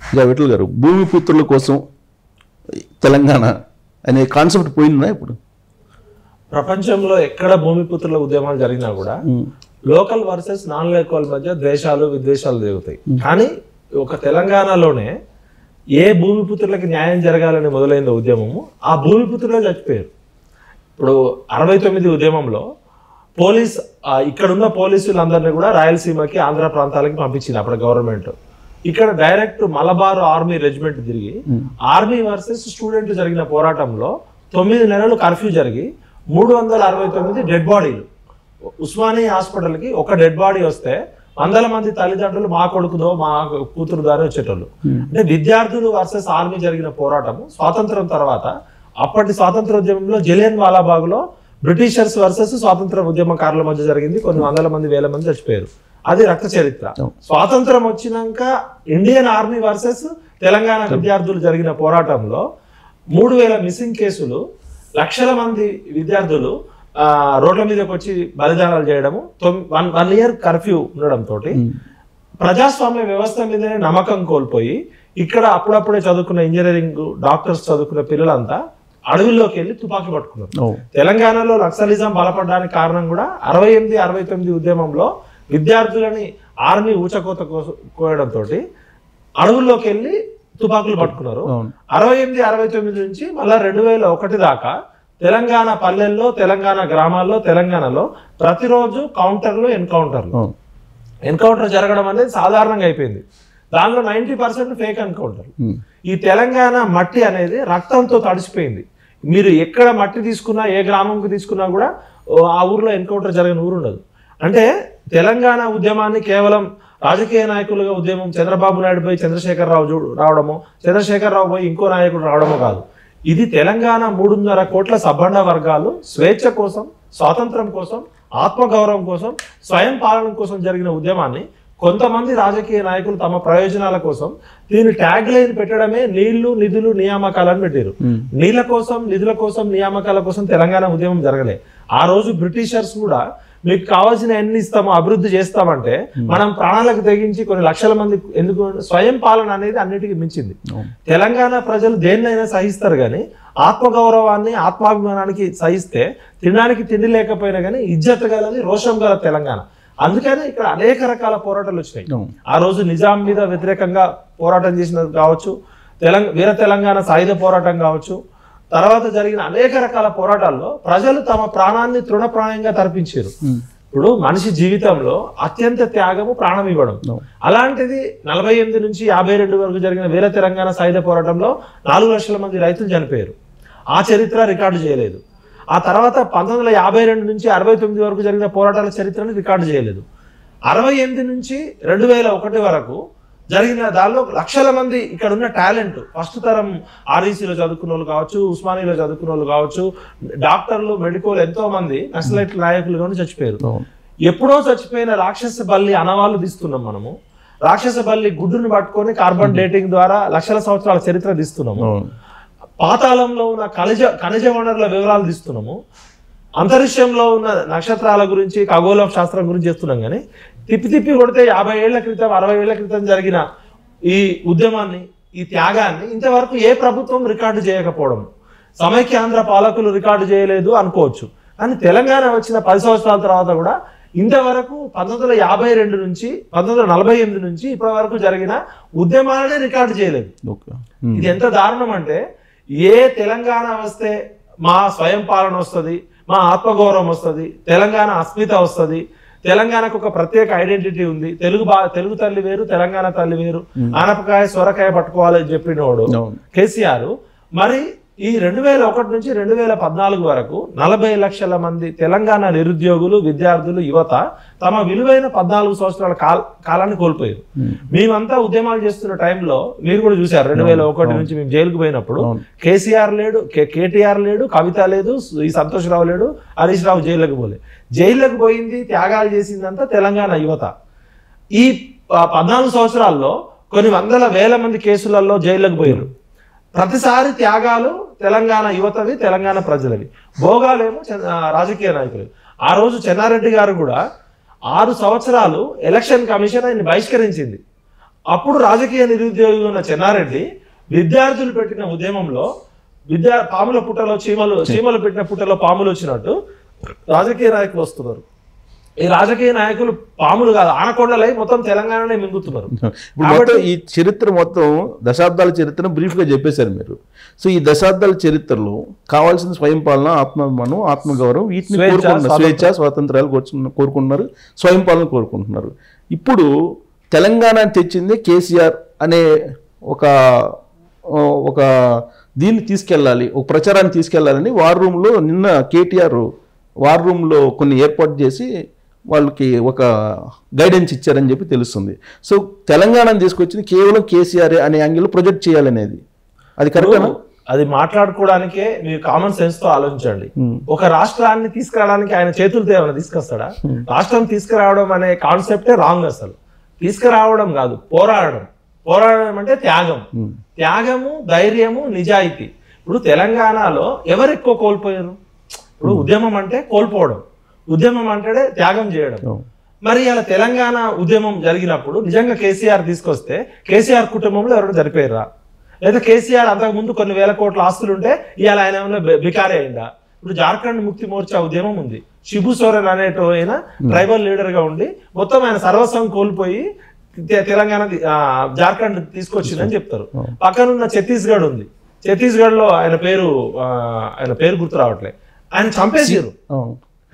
ఇక విఠల్ గారు భూమిపుత్రుల కోసం తెలంగాణ అనే కాన్సెప్ట్ పోయిందా ఇప్పుడు ప్రపంచంలో ఎక్కడ భూమిపుత్రుల ఉద్యమాలు జరిగినా కూడా లోకల్ వర్సెస్ నాన్ లోకల్ మధ్య ద్వేషాలు విద్వేషాలు జరుగుతాయి కానీ ఒక తెలంగాణలోనే ఏ భూమిపుత్రులకి న్యాయం జరగాలని మొదలైన ఉద్యమము ఆ భూమిపుత్రులే చచ్చిపోయారు ఇప్పుడు అరవై తొమ్మిది ఉద్యమంలో పోలీస్ ఆ, ఇక్కడున్న పోలీసులందరినీ కూడా రాయలసీమకి ఆంధ్ర ప్రాంతాలకి పంపించింది అప్పుడు గవర్నమెంట్ ఇక్కడ డైరెక్ట్ మలబార్ ఆర్మీ రెజిమెంట్ తిరిగి ఆర్మీ వర్సెస్ స్టూడెంట్లు జరిగిన పోరాటంలో తొమ్మిది నెలలు కర్ఫ్యూ జరిగి మూడు వందల అరవై తొమ్మిది డెడ్ బాడీలు ఉస్మానియా హాస్పిటల్కి ఒక డెడ్ బాడీ వస్తే వందల మంది తల్లిదండ్రులు మా కొడుకుదో మా కూతురుదో అని వచ్చేటోళ్ళు అంటే విద్యార్థులు వర్సెస్ ఆర్మీ జరిగిన పోరాటము స్వాతంత్రం తర్వాత అప్పటి స్వాతంత్రోద్యమంలో జలియన్ వాలాబాగ్లో బ్రిటిషర్స్ వర్సెస్ స్వాతంత్ర ఉద్యమకారుల మధ్య జరిగింది కొన్ని వందల మంది వేల మంది చచ్చిపోయారు అది రక్త చరిత్ర స్వాతంత్రం వచ్చినాక ఇండియన్ ఆర్మీ వర్సెస్ తెలంగాణ విద్యార్థులు జరిగిన పోరాటంలో మూడు వేల మిస్సింగ్ కేసులు లక్షల మంది విద్యార్థులు ఆ, రోడ్ల మీదకి వచ్చి బలిదానాలు చేయడము తొమ్- వన్ వన్ ఇయర్ కర్ఫ్యూ ఉండడంతో ప్రజాస్వామ్య వ్యవస్థ మీదనే నమ్మకం కోల్పోయి ఇక్కడ అప్పుడప్పుడే చదువుకున్న ఇంజనీరింగ్ డాక్టర్స్ చదువుకున్న పిల్లలంతా అడవుల్లోకి వెళ్ళి తుపాకీ పట్టుకున్నారు ఓ తెలంగాణలో నక్సలిజం బలపడడానికి కారణం కూడా అరవై ఎనిమిది అరవై తొమ్మిది ఉద్యమంలో విద్యార్థులని ఆర్మీ ఊచకోత కోస- కోయడంతో అడవుల్లోకి వెళ్ళి తుపాకులు పట్టుకున్నారు అవును అరవై ఎనిమిది అరవై తొమ్మిది నుంచి మళ్ళా రెండు వేల ఒకటి దాకా తెలంగాణ పల్లెల్లో తెలంగాణ గ్రామాల్లో తెలంగాణలో ప్రతిరోజు కౌంటర్లు ఎన్కౌంటర్లు అవును ఎన్కౌంటర్ జరగడం అనేది సాధారణంగా అయిపోయింది దానిలో ninety percent fake encounter um. ఈ తెలంగాణ మట్టి అనేది రక్తంతో తడిసిపోయింది మీరు ఎక్కడ మట్టి తీసుకున్నా ఏ గ్రామంకి తీసుకున్నా కూడా ఓ ఆ ఊర్లో ఎన్కౌంటర్ జరిగిన ఊరు ఉండదు అంటే తెలంగాణ ఉద్యమాన్ని కేవలం రాజకీయ నాయకులుగా ఉద్యమం చంద్రబాబు నాయుడు పోయి చంద్రశేఖరరావు చూ రావడము చంద్రశేఖరరావు పోయి ఇంకో నాయకుడు రావడమో కాదు ఇది తెలంగాణ మూడున్నర కోట్ల సబ్బండ వర్గాలు స్వేచ్ఛ కోసం స్వాతంత్రం కోసం ఆత్మగౌరవం కోసం స్వయం పాలన కోసం జరిగిన ఉద్యమాన్ని కొంతమంది రాజకీయ నాయకులు తమ ప్రయోజనాల కోసం దీని ట్యాగ్ లైన్ పెట్టడమే నీళ్లు నిధులు నియామకాలను పెట్టారు ఉమ్. నీళ్ల కోసం నిధుల కోసం నియామకాల కోసం తెలంగాణ ఉద్యమం జరగలే ఆ రోజు బ్రిటిషర్స్ కూడా మీకు కావాల్సిన ఎన్ని ఇస్తామో అభివృద్ధి చేస్తామంటే మనం ప్రాణాలకు తెగించి కొన్ని లక్షల మంది ఎందుకు స్వయం పాలన అనేది అన్నిటికీ మించింది అవును తెలంగాణ ప్రజలు దేన్నైనా సహిస్తారు కానీ ఆత్మగౌరవాన్ని ఆత్మాభిమానానికి సహిస్తే తినడానికి తిండి లేకపోయినా కానీ ఇజ్జత్ గలది రోషం గల తెలంగాణ అందుకని ఇక్కడ అనేక రకాల పోరాటాలు వచ్చినాయి అవును ఆ రోజు నిజాం మీద వ్యతిరేకంగా పోరాటం చేసినది కావచ్చు తెలంగాణ వీర తెలంగాణ సాయుధ పోరాటం కావచ్చు తర్వాత జరిగిన అనేక రకాల పోరాటాల్లో ప్రజలు తమ ప్రాణాన్ని తృణప్రాయంగా తర్పించారు ఉమ్. ఇప్పుడు మనిషి జీవితంలో అత్యంత త్యాగము ప్రాణం ఇవ్వడం అవును అలాంటిది నలభై ఎనిమిది నుంచి యాభై రెండు వరకు జరిగిన వీర తెలంగాణ సాయుధ పోరాటంలో నాలుగు లక్షల మంది రైతులు చనిపోయారు ఆ చరిత్ర రికార్డు చేయలేదు ఆ తర్వాత పంతొమ్మిది వందల యాభై రెండు నుంచి అరవై తొమ్మిది వరకు జరిగిన పోరాటాల చరిత్రను రికార్డు చేయలేదు అరవై ఎనిమిది నుంచి రెండు వేల ఒకటి వరకు జరిగిన దానిలో లక్షల మంది ఇక్కడ ఉన్న టాలెంట్ ఫస్ట్ తరం ఆర్ఈసీలో చదువుకున్న వాళ్ళు కావచ్చు ఉస్మానియాలో చదువుకున్న వాళ్ళు కావచ్చు డాక్టర్లు మెడికోలు ఎంతో మంది నక్సలైట్ నాయకులు కానీ చచ్చిపోయారు అవును ఎప్పుడో చచ్చిపోయిన రాక్షస బల్లి అనవాళ్ళు తీస్తున్నాం మనము రాక్షస బల్లి గుడ్డును పట్టుకొని కార్బన్ డేటింగ్ ద్వారా లక్షల సంవత్సరాల చరిత్ర తీస్తున్నాము అవును పాతాళంలో ఉన్న ఖనిజ ఖనిజ వనరుల వివరాలు తీస్తున్నాము అంతరిక్షంలో ఉన్న నక్షత్రాల గురించి ఖగోళ శాస్త్రం గురించి చేస్తున్నాం కానీ తిప్పి తిప్పి కొడితే యాభై ఏళ్ల క్రితం అరవై ఏళ్ల క్రితం జరిగిన ఈ ఉద్యమాన్ని ఈ త్యాగాన్ని ఇంతవరకు ఏ ప్రభుత్వం రికార్డు చేయకపోవడం సమైక్యాంధ్ర పాలకులు రికార్డు చేయలేదు అనుకోవచ్చు కానీ తెలంగాణ వచ్చిన పది సంవత్సరాల తర్వాత కూడా ఇంతవరకు పంతొమ్మిది వందల యాభై రెండు నుంచి పంతొమ్మిది వందల నలభై ఎనిమిది నుంచి ఇప్పటి వరకు జరిగిన ఉద్యమాలనే రికార్డు చేయలేదు ఓకే ఉమ్. ఇది ఎంత దారుణం అంటే ఏ తెలంగాణ వస్తే మా స్వయం పాలన వస్తుంది మా ఆత్మగౌరవం వస్తుంది తెలంగాణ అస్మిత వస్తుంది తెలంగాణకు ఒక ప్రత్యేక ఐడెంటిటీ ఉంది తెలుగు బా తెలుగు తల్లి వేరు తెలంగాణ తల్లి వేరు ఆనపకాయ సొరకాయ పట్టుకోవాలని చెప్పినోడు అవును కేసీఆర్ మరి ఈ రెండు వేల ఒకటి నుంచి రెండు వేల పద్నాలుగు వరకు నలభై లక్షల మంది తెలంగాణ నిరుద్యోగులు విద్యార్థులు యువత తమ విలువైన పద్నాలుగు సంవత్సరాల కాల కాలాన్ని కోల్పోయారు ఉమ్. మేమంతా ఉద్యమాలు చేస్తున్న టైంలో మీరు కూడా చూసారు రెండు వేల ఒకటి నుంచి మేము జైలుకు పోయినప్పుడు అవును. కేసీఆర్ లేడు కే- కేటీఆర్ లేడు కవిత లేదు ఈ సంతోష్ రావు లేడు హరీష్ రావు జైలుకి పోలే జైలుకి పోయింది త్యాగాలు చేసిందంతా తెలంగాణ యువత ఈ ప- పద్నాలుగు సంవత్సరాల్లో కొన్ని వందల వేల మంది కేసులలో జైలుకు పోయారు ప్రతిసారి త్యాగాలు తెలంగాణ యువతవి తెలంగాణ ప్రజలవి భోగాలేమో చ- ఆ, రాజకీయ నాయకులు ఆ రోజు చెన్నారెడ్డి గారు కూడా ఆరు సంవత్సరాలు ఎలక్షన్ కమిషన్ ఆయన్ని బహిష్కరించింది అప్పుడు రాజకీయ నిరుద్యోగి ఉన్న చెన్నారెడ్డి విద్యార్థులు పెట్టిన ఉద్యమంలో విద్యా పాముల పుట్టలో చీమలు చీమలు పెట్టిన పుట్టలో పాములు వచ్చినట్టు రాజకీయ నాయకులు వస్తున్నారు ఈ రాజకీయ నాయకులు పాములు కాదు ఆనకొండలై మొత్తం తెలంగాణనే మింగుతున్నారు ఇప్పుడు మొత్తం ఈ చరిత్ర మొత్తం దశాబ్దాల చరిత్రను బ్రీఫ్గా చెప్పేశారు మీరు సో ఈ దశాబ్దాల చరిత్రలో కావాల్సిన స్వయం పాలన ఆత్మాభిమానం ఆత్మగౌరవం వీటిని స్వేచ్ఛ, కోరుకుంటున్నారు స్వేచ్ఛ స్వాతంత్రాలు కోరుచున్న- కోరుకుంటున్నారు స్వయం పాలన కోరుకుంటున్నారు ఇప్పుడు తెలంగాణ తెచ్చింది కేసీఆర్ అనే ఒక ఆ, ఒక దీన్ని తీసుకెళ్ళాలి ఒక ప్రచారాన్ని తీసుకెళ్ళాలని వార్ రూమ్లో నిన్న కేటీఆర్ వార్ రూమ్లో కొన్ని ఏర్పాటు చేసి వాళ్ళకి ఒక గైడెన్స్ ఇచ్చారని చెప్పి తెలుస్తుంది సో తెలంగాణను తీసుకొచ్చింది కేవలం కేసీఆర్ అనే యాంగిల్ ప్రొజెక్ట్ చేయాలనేది అది కరెక్టేనా అది మాట్లాడుకోవడానికే మీరు కామన్ సెన్స్ తో ఆలోచించండి ఒక రాష్ట్రాన్ని తీసుకురావడానికి ఆయన చేతులతో ఏమైనా తీసుకొస్తాడా రాష్ట్రం తీసుకురావడం అనే కాన్సెప్టే రాంగ్ అసలు తీసుకురావడం కాదు పోరాడడం పోరాడడం అంటే త్యాగం త్యాగము ధైర్యము నిజాయితీ ఇప్పుడు తెలంగాణలో ఎవరు ఎక్కువ కోల్పోయారు ఇప్పుడు ఉద్యమం అంటే కోల్పోవడం ఉద్యమం అంటే త్యాగం చేయడం మరి ఇలా తెలంగాణ ఉద్యమం జరిగినప్పుడు నిజంగా కేసీఆర్ తీసుకొస్తే కేసీఆర్ కుటుంబంలో ఎవరు జరిపోయారా లేదా కేసీఆర్ అంతకు ముందు కొన్ని వేల కోట్ల ఆస్తులు ఉంటే ఇవాళ ఆయన ఏమైనా బి- బికారే అయిందా ఇప్పుడు జార్ఖండ్ ముక్తి మోర్చా ఉద్యమం ఉంది శిబు సోరెన్ అనేటో ఆయన ట్రైబల్ లీడర్ గా ఉండి మొత్తం ఆయన సర్వస్వం కోల్పోయి తె- తెలంగాణ ది- ఆ, జార్ఖండ్ తీసుకొచ్చిందని చెప్తారు పక్కనున్న ఛత్తీస్గఢ్ ఉంది ఛత్తీస్గఢ్ లో ఆయన పేరు ఆ, ఆయన పేరు గుర్తు రావట్లే ఆయన చంపేసారు అవును.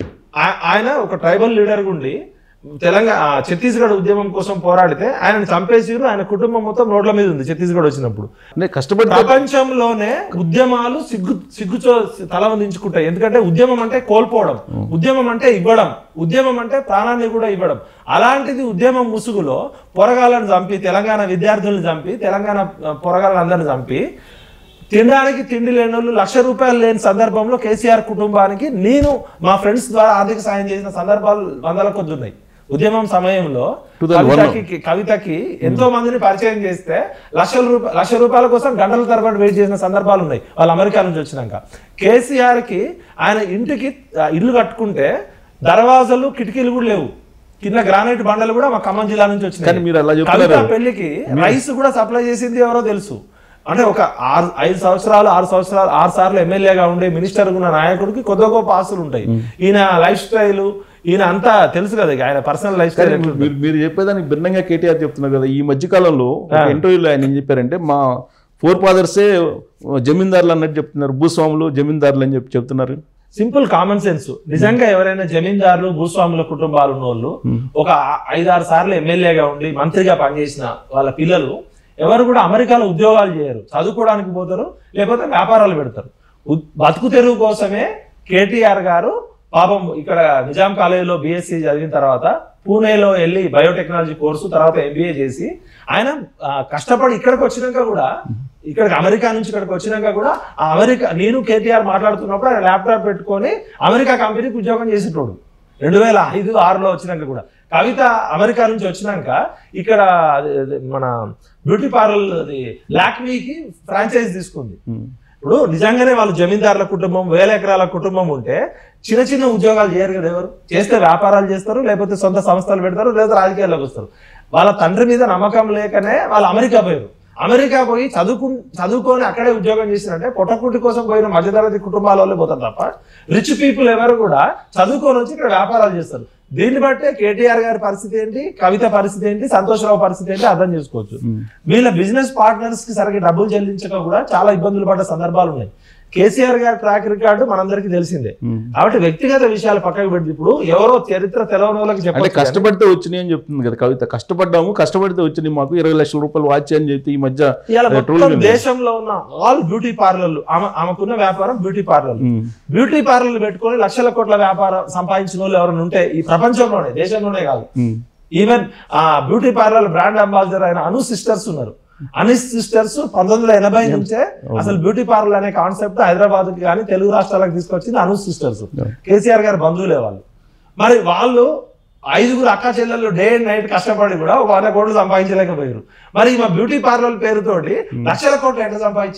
ఆ- ఆయన ఒక ట్రైబల్ లీడర్ ఉండి తెలంగాణ ఆ, ఛత్తీస్గఢ్ ఉద్యమం కోసం పోరాడితే ఆయన చంపేసిరు ఆయన కుటుంబం మొత్తం రోడ్ల మీద ఉంది ఛత్తీస్గఢ్ వచ్చినప్పుడు అంటే కష్టపడి ప్రపంచంలోనే ఉద్యమాలు సిగ్గు సిగ్గుచో తల వందించుకుంటాయి ఎందుకంటే ఉద్యమం అంటే కోల్పోవడం ఉద్యమం అంటే ఇవ్వడం ఉద్యమం అంటే ప్రాణాన్ని కూడా ఇవ్వడం అలాంటిది ఉద్యమం ముసుగులో పొరగాలను చంపి తెలంగాణ విద్యార్థులను చంపి తెలంగాణ ఆ, పొరగాళ్ళందరిని చంపి తినడానికి తిండి లేని వాళ్ళు లక్ష రూపాయలు లేని సందర్భంలో కేసీఆర్ కుటుంబానికి నేను మా ఫ్రెండ్స్ ద్వారా ఆర్థిక సాయం చేసిన సందర్భాలు వందల కొద్ది ఉన్నాయి ఉద్యమం సమయంలో 2001 కవితకి కవితకి ఎంతో మందిని పరిచయం చేస్తే లక్షల రూపాయలు లక్ష రూపాయల కోసం గంటల తరబడి వెయిట్ చేసిన సందర్భాలు ఉన్నాయి వాళ్ళు అమెరికా నుంచి వచ్చినాక కేసీఆర్ కి ఆయన ఇంటికి ఆ, ఇల్లు కట్టుకుంటే దర్వాజలు కిటికీలు కూడా లేవు కింద గ్రానైట్ బండలు కూడా మా ఖమ్మం జిల్లా నుంచి కానీ వచ్చినాయి మీరు అలా చెప్తున్నారు. కవిత పెళ్లికి రైస్ కూడా సప్లై చేసింది ఎవరో తెలుసు అంటే ఒక ఆరు ఐదు సంవత్సరాలు ఆరు సంవత్సరాలు ఆరు సార్లు ఎమ్మెల్యేగా ఉండే మినిస్టర్ ఉన్న నాయకుడికి కొద్ది గొప్ప ఆస్తులు ఉంటాయి ఈయన లైఫ్ స్టైల్ ఈయన అంతా తెలుసు కదా ఇక ఆయన పర్సనల్ లైఫ్ స్టైల్ కానీ మీరు మీరు చెప్పేదానికి భిన్నంగా కేటీఆర్ చెప్తున్నారు కదా ఈ మధ్య కాలంలో ఒక ఇంటర్వ్యూలో ఆయన ఏం చెప్పారంటే మా ఫోర్ ఫాదర్సే జమీందారులు అన్నట్టు చెప్తున్నారు భూస్వాములు జమీందారులు అని చెప్పి చెప్తున్నారు సింపుల్ కామన్ సెన్స్ నిజంగా ఎవరైనా జమీందారులు భూస్వాముల కుటుంబాలు ఉన్న వాళ్ళు ఒక ఐదారు సార్లు ఎమ్మెల్యేగా ఉండి మంత్రిగా పనిచేసిన వాళ్ళ పిల్లలు ఎవరు కూడా అమెరికాలో ఉద్యోగాలు చేయరు చదువుకోవడానికి పోతారు లేకపోతే వ్యాపారాలు పెడతారు ఉద్- బతుకు తెరువు కోసమే కేటీఆర్ గారు పాపం ఇక్కడ నిజాం కాలేజీలో బీఎస్సీ చదివిన తర్వాత పూణేలో వెళ్ళి బయోటెక్నాలజీ కోర్సు తర్వాత ఎంబీఏ చేసి ఆయన ఆ, కష్టపడి ఇక్కడికి వచ్చినాక కూడా ఇక్కడికి అమెరికా నుంచి ఇక్కడికి వచ్చినాక కూడా ఆ అమెరికా నేను కేటీఆర్ మాట్లాడుతున్నప్పుడు ఆయన ల్యాప్టాప్ పెట్టుకొని అమెరికా కంపెనీకి ఉద్యోగం చేసేటోడు రెండు వేల ఐదు ఆరులో వచ్చినాక కూడా కవిత అమెరికా నుంచి వచ్చినాక ఇక్కడ అది- అది మన బ్యూటీ పార్లర్ లాక్మీకి ఫ్రాంచైజ్ తీసుకుంది ఇప్పుడు నిజంగానే వాళ్ళు జమీందారుల కుటుంబం వేల ఎకరాల కుటుంబం ఉంటే చిన్న చిన్న ఉద్యోగాలు చేయరు కదా ఎవరు చేస్తే వ్యాపారాలు చేస్తారు లేకపోతే సొంత సంస్థలు పెడతారు లేదా రాజకీయాల్లోకి వస్తారు వాళ్ళ తండ్రి మీద నమ్మకం లేకనే వాళ్ళు అమెరికా పోయారు అమెరికా పోయి చదువుకు చదువుకొని అక్కడే ఉద్యోగం చేసినట్టే పొట్టకుట్టి కోసం పోయిన మధ్యతరగతి కుటుంబాల వాళ్ళే పోతారు తప్ప రిచ్ పీపుల్ ఎవరు కూడా చదువుకొని వచ్చి ఇక్కడ వ్యాపారాలు చేస్తారు దీన్ని బట్టే కేటీఆర్ గారి పరిస్థితి ఏంటి కవిత పరిస్థితి ఏంటి సంతోషరావు పరిస్థితి ఏంటి అర్థం చేసుకోవచ్చు వీళ్ళ బిజినెస్ పార్ట్నర్స్ కి సరిగ్గా డబ్బులు చెల్లించక కూడా చాలా ఇబ్బందులు పడ్డ సందర్భాలు ఉన్నాయి కేసీఆర్ గారి ట్రాక్ రికార్డు మనందరికీ తెలిసిందే కాబట్టి వ్యక్తిగత విషయాలు పక్కకు పెట్టి ఇప్పుడు ఎవరో చరిత్ర తెలవని వాళ్ళకి అంటే చెప్పచ్చు కష్టపడితే వచ్చినాయి అని చెప్తుంది కదా కవిత కష్టపడ్డాము కష్టపడితే వచ్చినాయి మాకు ఇరవై లక్షల రూపాయలు వాచ్ అని చెప్పి ఈ మధ్య ఇవాళ ట్రోల్ మొత్తం దేశంలో ఉన్న ఆల్ బ్యూటీ పార్లర్లు ఆమె ఆమెకున్న వ్యాపారం బ్యూటీ పార్లర్ బ్యూటీ పార్లర్లు పెట్టుకొని లక్షల కోట్ల వ్యాపారం సంపాదించిన వాళ్ళు ఎవరైనా ఉంటే ఈ ప్రపంచంలోనే దేశంలోనే కాదు ఈవెన్ ఆ బ్యూటీ పార్లర్ బ్రాండ్ అంబాసిడర్ అయిన అను సిస్టర్స్ ఉన్నారు అను సిస్టర్స్ పంతొమ్మిది వందల ఎనభై నుంచే అసలు బ్యూటీ పార్లర్ అనే కాన్సెప్ట్ హైదరాబాద్ కి కానీ తెలుగు రాష్ట్రాలకు తీసుకొచ్చింది అను సిస్టర్స్ కేసీఆర్ గారి బంధువులే వాళ్ళు మరి వాళ్ళు ఐదుగురు అక్క చెల్లెళ్ళు డే అండ్ నైట్ కష్టపడి కూడా ఒక వంద కోట్లు సంపాదించలేకపోయారు మరి మా బ్యూటీ పార్లర్ పేరుతోటి లక్షల కోట్లు ఎట్లా సంపాదించింది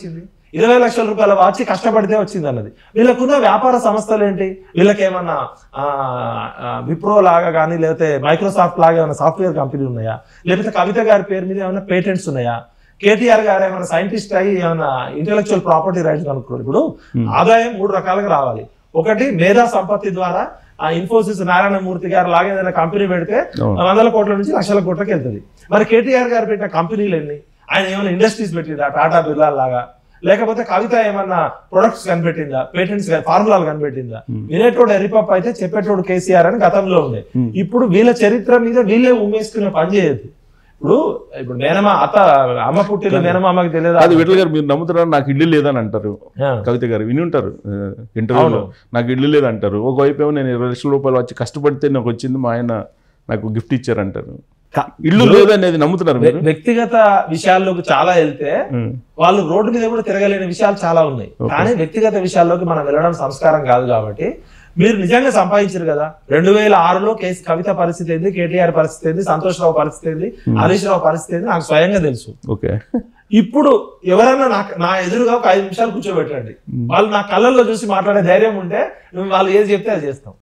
ఇరవై లక్షల రూపాయల వాచి కష్టపడితే వచ్చింది అన్నది వీళ్ళకున్న వ్యాపార సంస్థలు ఏంటి వీళ్ళకి ఏమన్నా ఆ, ఆ, విప్రో లాగా కానీ లేకపోతే మైక్రోసాఫ్ట్ లాగా ఏమైనా సాఫ్ట్వేర్ కంపెనీ ఉన్నాయా లేకపోతే కవిత గారి పేరు మీద ఏమైనా పేటెంట్స్ ఉన్నాయా కేటీఆర్ గారు ఏమైనా సైంటిస్ట్ అయ్యి ఏమైనా ఇంటెలెక్చువల్ ప్రాపర్టీ రైట్స్ కనుక్కున్నారు ఇప్పుడు ఆదాయం మూడు రకాలుగా రావాలి ఒకటి మేధా సంపత్తి ద్వారా ఆ ఇన్ఫోసిస్ నారాయణమూర్తి గారు లాగా ఏదైనా కంపెనీ పెడితే అవును. వందల కోట్ల నుంచి లక్షల కోట్లకి వెళ్తుంది మరి కేటీఆర్ గారు పెట్టిన కంపెనీలు ఎన్ని ఆయన ఏమైనా ఇండస్ట్రీస్ పెట్టిందా టాటా బిర్లా లాగా లేకపోతే కవిత ఏమన్నా ప్రొడక్ట్స్ కనిపెట్టిందా పేటెంట్స్ ఫార్ములాలు కనిపెట్టిందా వినేటోడు ఎరిపప్ అయితే చెప్పేటోడు కేసీఆర్ అని గతంలో ఉండే ఇప్పుడు వీళ్ళ చరిత్ర మీద వీళ్ళే ఉమ్మేసుకునే పని చేయదు ఇప్పుడు ఇప్పుడు మేనమా అత్త అమ్మ పుట్టిన మేనమామకి తెలియదు అది విఠల్ గారు మీరు నమ్ముతున్నారు నాకు ఇల్లు లేదని అంటారు కవిత గారు విని ఉంటారు ఇంటర్వ్యూలో నాకు ఇల్లు లేదంటారు ఒకవైపు ఏమో నేను ఇరవై లక్షల రూపాయలు వచ్చి కష్టపడితే నాకు వచ్చింది మా ఆయన నాకు గిఫ్ట్ ఇచ్చారంటారు ఇల్లు లేదనేది నమ్ముతున్నారు మీరు వ్యక్తిగత విషయాల్లోకి చాలా వెళ్తే ఉం. వాళ్ళు రోడ్డు మీద కూడా తిరగలేని విషయాలు చాలా ఉన్నాయి కానీ వ్యక్తిగత విషయాల్లోకి మనం వెళ్ళడం సంస్కారం కాదు కాబట్టి మీరు నిజంగా సంపాదించారు కదా రెండు వేల ఆరులో కేసు కవిత పరిస్థితి ఏంది కేటీఆర్ పరిస్థితి ఏంది సంతోష్ రావు పరిస్థితి ఏంది హరీష్ రావు పరిస్థితి ఏంది నాకు స్వయంగా తెలుసు ఓకే ఇప్పుడు ఎవరైనా నాకు నా ఎదురుగా ఒక ఐదు నిమిషాలు కూర్చోబెట్టండి వాళ్ళు నా కళ్ళల్లో చూసి మాట్లాడే ధైర్యం ఉంటే మేము వాళ్ళు ఏది చెప్తే అది చేస్తాం